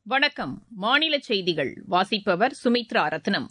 வணக்கம் மாநில செய்திகள் வாசிப்பவர் சுமித்ரா ரத்னம்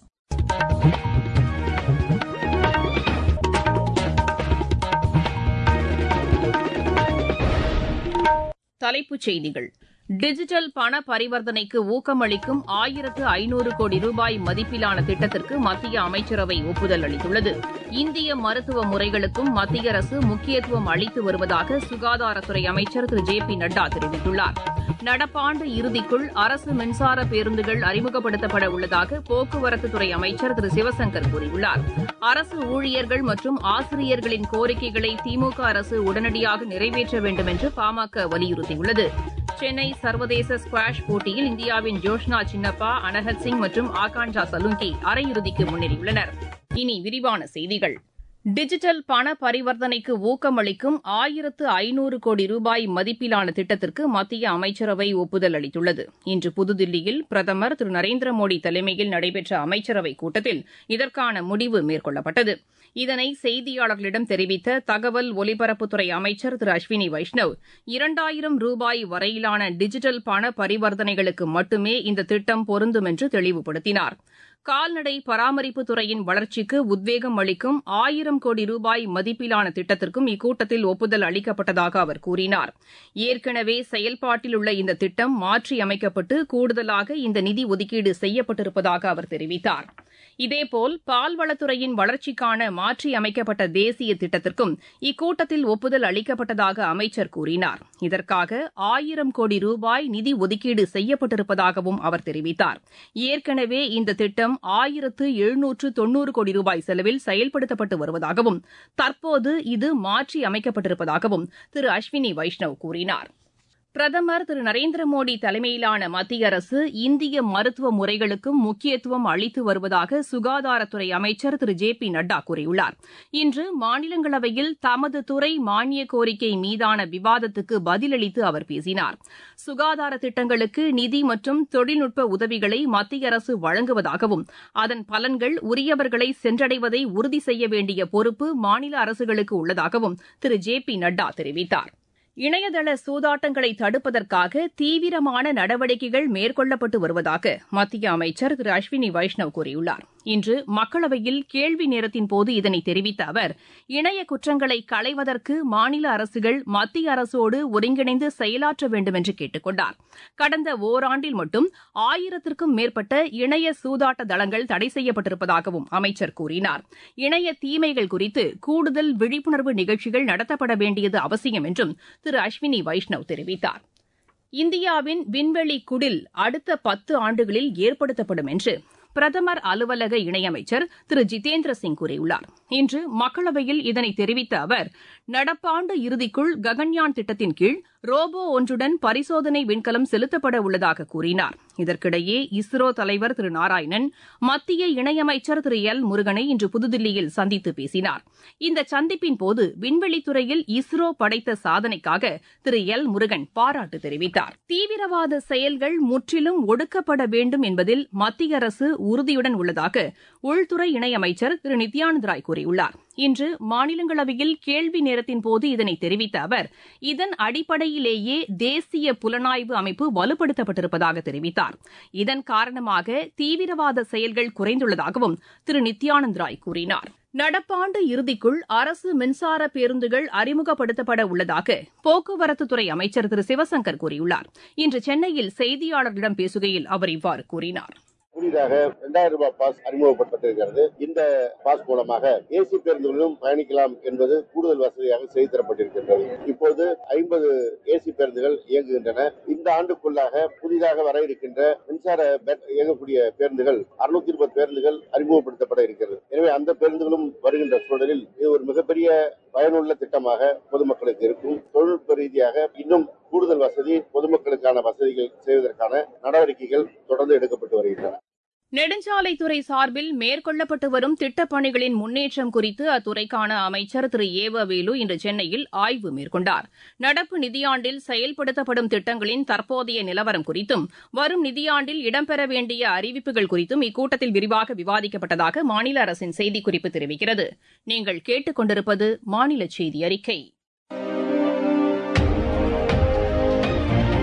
தலைப்புச் செய்திகள் டிஜிட்டல் பண பரிவர்த்தனைக்கு ஊக்கமளிக்கும் ஆயிரத்து ஐநூறு கோடி ரூபாய் மதிப்பிலான திட்டத்திற்கு மத்திய அமைச்சரவை ஒப்புதல் அளித்துள்ளது இந்திய மருத்துவ முறைகளுக்கும் மத்திய அரசு முக்கியத்துவம் அளித்து வருவதாக சுகாதாரத்துறை அமைச்சர் திரு ஜே பி நட்டா தெரிவித்துள்ளார் நடப்பாண்டு இறுதிக்குள் அரசு மின்சார பேருந்துகள் அறிமுகப்படுத்தப்பட உள்ளதாக போக்குவரத்துத்துறை அமைச்சர் திரு சிவசங்கர் கூறியுள்ளார் அரசு ஊழியர்கள் மற்றும் ஆசிரியர்களின் கோரிக்கைகளை திமுக அரசு உடனடியாக நிறைவேற்ற வேண்டும் என்று பாமக வலியுறுத்தியுள்ளது சென்னை சர்வதேச ஸ்குவாஷ் போட்டியில் இந்தியாவின் ஜோஷ்னா சின்னப்பா அனஹத் சிங் மற்றும் ஆகான்ஷா சலுங்கி அரையிறுதிக்கு முன்னேறியுள்ளனர் இனி விரிவான செய்திகள் டிஜிட்டல் பண பரிவர்த்தனைக்கு ஊக்கமளிக்கும் ஆயிரத்து ஐநூறு கோடி ரூபாய் மதிப்பிலான திட்டத்திற்கு மத்திய அமைச்சரவை ஒப்புதல் அளித்துள்ளது இன்று புதுதில்லியில் பிரதமர் திரு நரேந்திர மோடி தலைமையில் நடைபெற்ற அமைச்சரவைக் கூட்டத்தில் இதற்கான முடிவு மேற்கொள்ளப்பட்டது இதனை செய்தியாளர்களிடம் தெரிவித்த தகவல் ஒலிபரப்புத்துறை அமைச்சர் திரு அஸ்வினி வைஷ்ணவ் இரண்டாயிரம் ரூபாய் வரையிலான டிஜிட்டல் பண பரிவர்த்தனைகளுக்கு மட்டுமே இந்த திட்டம் பொருந்தும் என்று தெளிவுபடுத்தினார் கால்நடை பராமரிப்புத் துறையின் வளர்ச்சிக்கு உத்வேகம் அளிக்கும் ஆயிரம் கோடி ரூபாய் மதிப்பிலான திட்டத்திற்கும் இக்கூட்டத்தில் ஒப்புதல் அளிக்கப்பட்டதாக அவர் கூறினார் ஏற்கனவே செயல்பாட்டில் உள்ள இந்த திட்டம் மாற்றியமைக்கப்பட்டு கூடுதலாக இந்த நிதி ஒதுக்கீடு செய்யப்பட்டிருப்பதாக அவர் தெரிவித்தார் இதேபோல் பால்வளத்துறையின் வளர்ச்சிக்கான மாற்றியமைக்கப்பட்ட தேசிய திட்டத்திற்கும் இக்கூட்டத்தில் ஒப்புதல் அளிக்கப்பட்டதாக அமைச்சர் கூறினார் இதற்காக ஆயிரம் கோடி ரூபாய் நிதி ஒதுக்கீடு செய்யப்பட்டிருப்பதாகவும் அவர் தெரிவித்தார் ஏற்கனவே இந்த திட்டம் ஆயிரத்து எழுநூற்று தொன்னூறு கோடி ரூபாய் செலவில் செயல்படுத்தப்பட்டு வருவதாகவும் தற்போது இது மாற்றி அமைக்கப்பட்டிருப்பதாகவும் திரு அஸ்வினி வைஷ்ணவ் கூறினார் பிரதமர் திரு நரேந்திர மோடி தலைமையிலான மத்திய அரசு இந்திய மருத்துவ முறைகளுக்கும் முக்கியத்துவம் அளித்து வருவதாக சுகாதாரத்துறை அமைச்சர் திரு ஜே பி நட்டா கூறியுள்ளார் இன்று மாநிலங்களவையில் தமது துறை மானிய கோரிக்கை மீதான விவாதத்துக்கு பதிலளித்து அவர் பேசினார் சுகாதார திட்டங்களுக்கு நிதி மற்றும் தொழில்நுட்ப உதவிகளை மத்திய அரசு வழங்குவதாகவும் அதன் பலன்கள் உரியவர்களை சென்றடைவதை உறுதி செய்ய வேண்டிய பொறுப்பு மாநில அரசுகளுக்கு உள்ளதாகவும் திரு ஜே பி நட்டா தெரிவித்தாா் இணையதள சூதாட்டங்களை தடுப்பதற்காக தீவிரமான நடவடிக்கைகள் மேற்கொள்ளப்பட்டு வருவதாக மத்திய அமைச்சர் திரு அஸ்வினி வைஷ்ணவ் கூறியுள்ளார் இன்று மக்களவையில் கேள்வி நேரத்தின் போது இதனை தெரிவித்த அவர் இணைய குற்றங்களை களைவதற்கு மாநில அரசுகள் மத்திய அரசோடு ஒருங்கிணைந்து செயலாற்ற வேண்டும் என்று கேட்டுக் கொண்டார் கடந்த ஓராண்டில் மட்டும் ஆயிரத்திற்கும் மேற்பட்ட இணைய சூதாட்ட தளங்கள் தடை செய்யப்பட்டிருப்பதாகவும் அமைச்சர் கூறினார் இணைய தீமைகள் குறித்து கூடுதல் விழிப்புணர்வு நிகழ்ச்சிகள் நடத்தப்பட வேண்டியது அவசியம் என்றும் திரு அஸ்வினி வைஷ்ணவ் தெரிவித்தார் இந்தியாவின் விண்வெளி குடில் அடுத்த பத்து ஆண்டுகளில் ஏற்படுத்தப்படும் என்று பிரதமர் அலுவலக இணையமைச்சர் திரு ஜிதேந்திர சிங் கூறியுள்ளார் இன்று மக்களவையில் இதனை தெரிவித்த அவர் நடப்பாண்டு இறுதிக்குள் ககன்யான் திட்டத்தின் கீழ் ரோபோ ஒன்றுடன் பரிசோதனை விண்கலம் செலுத்தப்பட உள்ளதாக கூறினார் இதற்கிடையே இஸ்ரோ தலைவர் திரு நாராயணன் மத்திய இணையமைச்சர் திரு எல் முருகனை இன்று புதுதில்லியில் சந்தித்து பேசினார் இந்த சந்திப்பின் போது விண்வெளித்துறையில் இஸ்ரோ படைத்த சாதனைக்காக திரு எல் முருகன் பாராட்டு தெரிவித்தார் தீவிரவாத செயல்கள் முற்றிலும் ஒடுக்கப்பட வேண்டும் என்பதில் மத்திய அரசு உறுதியுடன் உள்ளதாக உள்துறை இணையமைச்சர் திரு நித்யானந்த் ராய் கூறியுள்ளார் இன்று மாநிலங்களவையில் கேள்வி நேரத்தின் போது இதனை தெரிவித்த அவர் இதன் அடிப்படையிலேயே தேசிய புலனாய்வு அமைப்பு வலுப்படுத்தப்பட்டிருப்பதாக தெரிவித்தார் இதன் காரணமாக தீவிரவாத செயல்கள் குறைந்துள்ளதாகவும் திரு நித்யானந்த் ராய் கூறினார் நடப்பாண்டு இறுதிக்குள் அரசு மின்சார பேருந்துகள் அறிமுகப்படுத்தப்பட உள்ளதாக போக்குவரத்துத்துறை அமைச்சர் திரு சிவசங்கர் கூறியுள்ளார் இன்று சென்னையில் செய்தியாளர்களிடம் பேசுகையில் அவர் இவ்வாறு கூறினார் புதிதாக இரண்டாயிரம் ரூபாய் பாஸ் அறிமுகப்படுத்தப்பட்டிருக்கிறது இந்த பாஸ் மூலமாக ஏசி பேருந்துகளிலும் பயணிக்கலாம் என்பது கூடுதல் வசதியாக செய்து தரப்பட்டிருக்கின்றது இப்போது ஐம்பது ஏசி பேருந்துகள் இயங்குகின்றன இந்த ஆண்டுக்குள்ளாக புதிதாக வர இருக்கின்ற மின்சார இயங்கக்கூடிய பேருந்துகள் அறுநூத்தி இருபது பேருந்துகள் அறிமுகப்படுத்தப்பட இருக்கிறது எனவே அந்த பேருந்துகளும் வருகின்ற சூழலில் இது ஒரு மிகப்பெரிய பயனுள்ள திட்டமாக பொதுமக்களுக்கு இருக்கும் தொழில்நுட்ப ரீதியாக இன்னும் கூடுதல் வசதி பொதுமக்களுக்கான வசதிகள் செய்வதற்கான நடவடிக்கைகள் தொடர்ந்து எடுக்கப்பட்டு வருகின்றன நெடுஞ்சாலைத்துறை சார்பில் மேற்கொள்ளப்பட்டு வரும் திட்டப்பணிகளின் முன்னேற்றம் குறித்து அத்துறைக்கான அமைச்சர் திரு ஏவவேலு இன்று சென்னையில் ஆய்வு மேற்கொண்டார் நடப்பு நிதியாண்டில் செயல்படுத்தப்படும் திட்டங்களின் தற்போதைய நிலவரம் குறித்தும் வரும் நிதியாண்டில் இடம்பெற வேண்டிய அறிவிப்புகள் குறித்தும் இக்கூட்டத்தில் விரிவாக விவாதிக்கப்பட்டதாக மாநில அரசின் செய்திக்குறிப்பு தெரிவிக்கிறது நீங்கள் கேட்டுக் கொண்டிருப்பது மாநில செய்தி அறிக்கை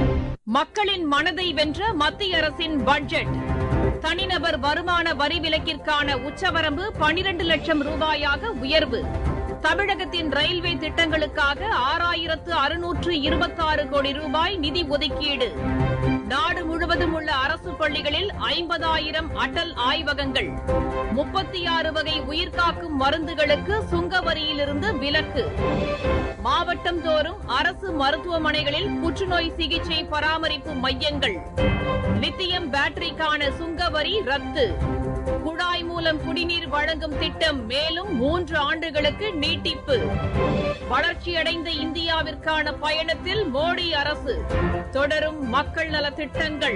மக்களின் மனதை வென்ற மத்திய அரசின் பட்ஜெட் தனிநபர் வருமான வரி விலக்கிற்கான உச்சவரம்பு பனிரண்டு லட்சம் ரூபாயாக உயர்வு தமிழகத்தின் ரயில்வே திட்டங்களுக்காக ஆறாயிரத்து அறுநூற்று இருபத்தாறு கோடி ரூபாய் நிதி ஒதுக்கீடு நாடு முழுவதும் உள்ள அரசு பள்ளிகளில் ஐம்பதாயிரம் அடல் ஆய்வகங்கள் முப்பத்தி ஆறு வகை உயிர்காக்கும் மருந்துகளுக்கு சுங்க வரியிலிருந்து விலக்கு மாவட்டம் தோறும் அரசு மருத்துவமனைகளில் புற்றுநோய் சிகிச்சை பராமரிப்பு மையங்கள் லித்தியம் பேட்டரிக்கான சுங்க வரி ரத்து குழாய் மூலம் குடிநீர் வழங்கும் திட்டம் மேலும் மூன்று ஆண்டுகளுக்கு நீட்டிப்பு வளர்ச்சியடைந்த இந்தியாவிற்கான பயணத்தில் மோடி அரசு தொடரும் மக்கள் நலத் திட்டங்கள்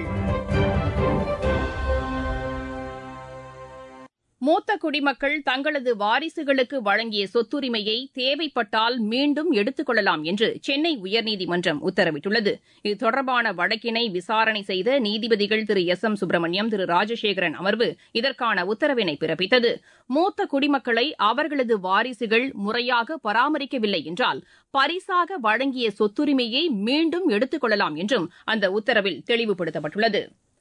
மூத்த குடிமக்கள் தங்களது வாரிசுகளுக்கு வழங்கிய சொத்துரிமையை தேவைப்பட்டால் மீண்டும் எடுத்துக் கொள்ளலாம் என்று சென்னை உயர்நீதிமன்றம் உத்தரவிட்டுள்ளது இது தொடர்பான வழக்கினை விசாரணை செய்த நீதிபதிகள் திரு எஸ் எம் சுப்பிரமணியம் திரு ராஜசேகரன் அமர்வு இதற்கான உத்தரவினை பிறப்பித்தது மூத்த குடிமக்களை அவர்களது வாரிசுகள் முறையாக பராமரிக்கவில்லை என்றால் பரிசாக வழங்கிய சொத்துரிமையை மீண்டும் எடுத்துக் கொள்ளலாம் என்றும் அந்த உத்தரவில் தெளிவுபடுத்தப்பட்டுள்ளது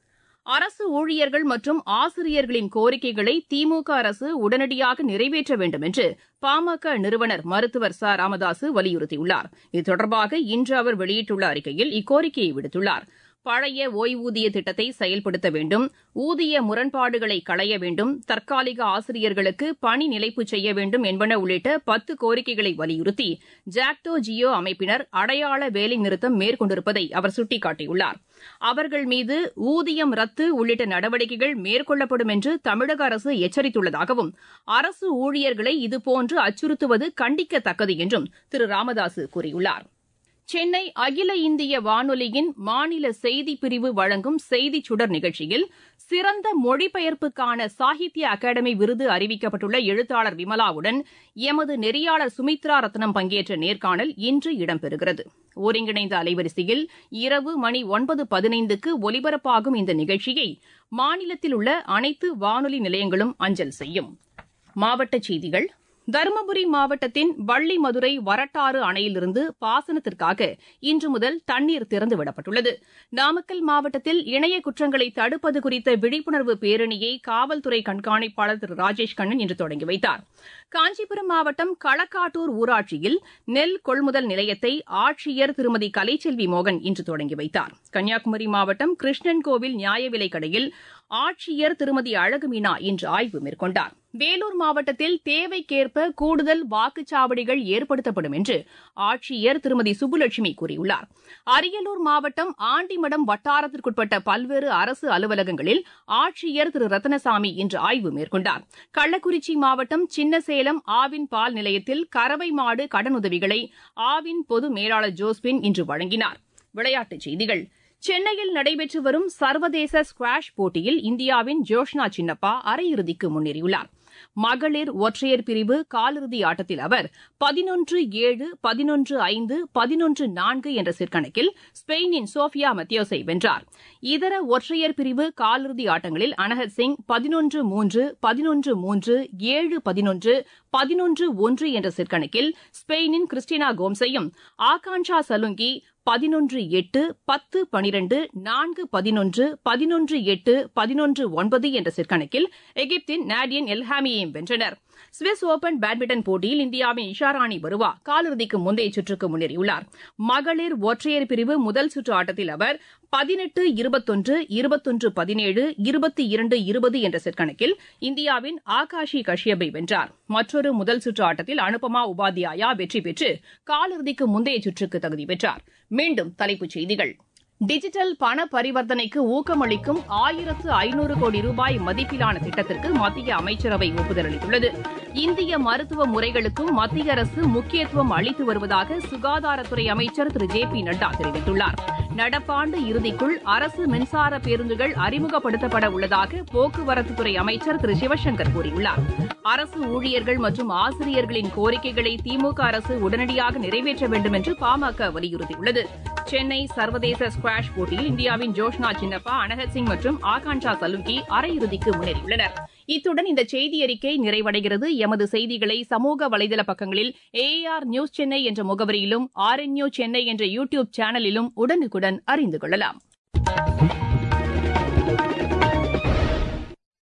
அரசு ஊழியர்கள் மற்றும் ஆசிரியர்களின் கோரிக்கைகளை திமுக அரசு உடனடியாக நிறைவேற்ற வேண்டும் என்று பாமக நிறுவனர் மருத்துவர் ச ராமதாசு வலியுறுத்தியுள்ளார் இது தொடர்பாக இன்று அவர் வெளியிட்டுள்ள அறிக்கையில் இக்கோரிக்கையை விடுத்துள்ளார் பழைய ஓய்வூதிய திட்டத்தை செயல்படுத்த வேண்டும் ஊதிய முரண்பாடுகளை களைய வேண்டும் தற்காலிக ஆசிரியர்களுக்கு பணி நிலைப்பு செய்ய வேண்டும் என்பன உள்ளிட்ட பத்து கோரிக்கைகளை வலியுறுத்தி ஜாக்டோ ஜியோ அமைப்பினர் அடையாள வேலைநிறுத்தம் மேற்கொண்டிருப்பதை அவர் சுட்டிக்காட்டியுள்ளார் அவர்கள் மீது ஊதியம் ரத்து உள்ளிட்ட நடவடிக்கைகள் மேற்கொள்ளப்படும் என்று தமிழக அரசு எச்சரித்துள்ளதாகவும் அரசு ஊழியர்களை இதுபோன்று அச்சுறுத்துவது கண்டிக்கத்தக்கது என்றும் திரு ராமதாசு கூறியுள்ளார் சென்னை அகில இந்திய வானொலியின் மாநில செய்திப் பிரிவு வழங்கும் செய்திச் சுடர் நிகழ்ச்சியில் சிறந்த மொழிபெயர்ப்புக்கான சாகித்ய அகாடமி விருது அறிவிக்கப்பட்டுள்ள எழுத்தாளர் விமலாவுடன் எமது நெறியாளர் சுமித்ரா ரத்னம் பங்கேற்ற நேர்காணல் இன்று இடம்பெறுகிறது ஒருங்கிணைந்த அலைவரிசையில் இரவு மணி ஒன்பது பதினைந்துக்கு ஒலிபரப்பாகும் இந்த நிகழ்ச்சியை மாநிலத்தில் உள்ள அனைத்து வானொலி நிலையங்களும் அஞ்சல் செய்யும் மாவட்டச் செய்திகள் தருமபுரி மாவட்டத்தின் வள்ளிமதுரை வரட்டாறு அணையிலிருந்து பாசனத்திற்காக இன்று முதல் தண்ணீர் திறந்துவிடப்பட்டுள்ளது நாமக்கல் மாவட்டத்தில் இணைய குற்றங்களை தடுப்பது குறித்த விழிப்புணர்வு பேரணியை காவல்துறை கண்காணிப்பாளர் திரு ராஜேஷ் கண்ணன் இன்று தொடங்கி வைத்தார் காஞ்சிபுரம் மாவட்டம் களக்காட்டூர் ஊராட்சியில் நெல் கொள்முதல் நிலையத்தை ஆட்சியர் திருமதி கலைச்செல்வி மோகன் இன்று தொடங்கி வைத்தார் கன்னியாகுமரி மாவட்டம் கிருஷ்ணன் கோவில் நியாய விலைக் கடையில் ஆட்சியர் திருமதி அழகுமீனா இன்று ஆய்வு மேற்கொண்டார் வேலூர் மாவட்டத்தில் தேவைக்கேற்ப கூடுதல் வாக்குச்சாவடிகள் ஏற்படுத்தப்படும் என்று ஆட்சியர் திருமதி சுப்புலட்சுமி கூறியுள்ளார் அரியலூர் மாவட்டம் ஆண்டிமடம் வட்டாரத்திற்குட்பட்ட பல்வேறு அரசு அலுவலகங்களில் ஆட்சியர் திரு ரத்னசாமி இன்று ஆய்வு மேற்கொண்டார் கள்ளக்குறிச்சி மாவட்டம் சின்னசேலம் ஆவின் பால் நிலையத்தில் கறவை மாடு கடனுதவிகளை ஆவின் பொது மேலாளர் ஜோஸ்பின் இன்று வழங்கினார் விளையாட்டுச் செய்திகள் சென்னையில் நடைபெற்று வரும் சர்வதேச ஸ்குவாஷ் போட்டியில் இந்தியாவின் ஜோஷ்னா சின்னப்பா அரையிறுதிக்கு முன்னேறியுள்ளார் மகளிர் ஒற்றையர் பிரிவு காலிறுதி ஆட்டத்தில் அவர் பதினொன்று ஏழு பதினொன்று ஐந்து பதினொன்று நான்கு என்ற சிற்கணக்கில் ஸ்பெயினின் சோஃபியா மத்தியோஸை வென்றார் இதர ஒற்றையர் பிரிவு காலிறுதி ஆட்டங்களில் அனஹத் சிங் பதினொன்று மூன்று பதினொன்று மூன்று ஏழு பதினொன்று பதினொன்று ஒன்று என்ற சிற்கணக்கில் ஸ்பெயினின் கிறிஸ்டினா கோம்ஸையும் ஆகான்ஷா சலுங்கி பதினொன்று எட்டு பத்து பனிரெண்டு நான்கு பதினொன்று பதினொன்று எட்டு பதினொன்று ஒன்பது என்ற சிற்கணக்கில் எகிப்தின் நாடியன் எல்ஹாமியையும் வென்றனர் சுவிஸ் ஓபன் பேட்மிண்டன் போட்டியில் இந்தியாவின் இஷாராணி பருவா காலிறுதிக்கு முந்தைய சுற்றுக்கு முன்னேறியுள்ளார் மகளிர் ஒற்றையர் பிரிவு முதல் சுற்று ஆட்டத்தில் அவர் பதினெட்டு இருபத்தொன்று இருபத்தொன்று பதினேழு இருபத்தி இரண்டு இருபது என்ற செட் கணக்கில் இந்தியாவின் ஆகாஷி கஷ்யப்பை வென்றார் மற்றொரு முதல் சுற்று ஆட்டத்தில் அனுபமா உபாத்யாயா வெற்றி பெற்று காலிறுதிக்கு முந்தைய சுற்றுக்கு தகுதி பெற்றார் மீண்டும் தலைப்புச் செய்திகள் டிஜிட்டல் பண பரிவர்த்தனைக்கு ஊக்கமளிக்கும் ஆயிரத்து ஐநூறு கோடி ரூபாய் மதிப்பிலான திட்டத்திற்கு மத்திய அமைச்சரவை ஒப்புதல் அளித்துள்ளது இந்திய மருத்துவ முறைகளுக்கும் மத்திய அரசு முக்கியத்துவம் அளித்து வருவதாக சுகாதாரத்துறை அமைச்சர் திரு ஜே பி நட்டா தெரிவித்துள்ளார் நடப்பாண்டு இறுதிக்குள் அரசு மின்சார பேருந்துகள் அறிமுகப்படுத்தப்பட உள்ளதாக போக்குவரத்துத்துறை அமைச்சர் திரு சிவசங்கர் கூறியுள்ளார் அரசு ஊழியர்கள் மற்றும் ஆசிரியர்களின் கோரிக்கைகளை திமுக அரசு உடனடியாக நிறைவேற்ற வேண்டும் என்று பாமக வலியுறுத்தியுள்ளது சென்னை சர்வதேச ஸ்குவாஷ் போட்டியில் இந்தியாவின் ஜோஷ்னா சின்னப்பா அனகத் சிங் மற்றும் ஆகான்ஷா சலுகி அரையிறுதிக்கு முன்னேறியுள்ளனர் இத்துடன் இந்த செய்தி அறிக்கை நிறைவடைகிறது எமது செய்திகளை சமூக வலைதள பக்கங்களில் ஏஆர் நியூஸ் சென்னை என்ற முகவரியிலும் ஆர் என் சென்னை என்ற யூ டியூப் சேனலிலும் உடனுக்குடன் அறிந்து கொள்ளலாம்